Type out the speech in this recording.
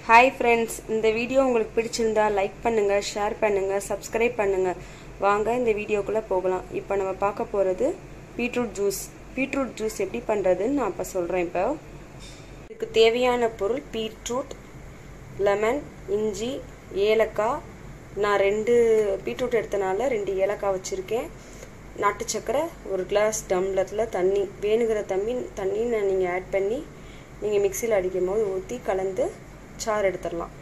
hi friends இந்த video உங்களுக்கு பிடிச்சிருந்தா லைக் பண்ணுங்கள் ஷேர் பண்ணுங்கள் சப்ஸ்கிரைப் பண்ணுங்கள் வாங்க இந்த வீடியோக்குள்ளே போகலாம் இப்போ நம்ம பார்க்க போகிறது பீட்ரூட் ஜூஸ் பீட்ரூட் ஜூஸ் எப்படி பண்ணுறதுன்னு நான் இப்போ சொல்கிறேன் இப்போ இதுக்கு தேவையான பொருள் பீட்ரூட் லெமன் இஞ்சி ஏலக்காய் நான் ரெண்டு பீட்ரூட் எடுத்தனால ரெண்டு ஏலக்காய் வச்சுருக்கேன் நாட்டு சக்கரை ஒரு கிளாஸ் டம்ளரில் தண்ணி வேணுங்கிற தண்ணி தண்ணி நீங்கள் ஆட் பண்ணி நீங்கள் மிக்சியில் அடிக்கும் போது ஊற்றி கலந்து சாறு எடுத்துடலாம்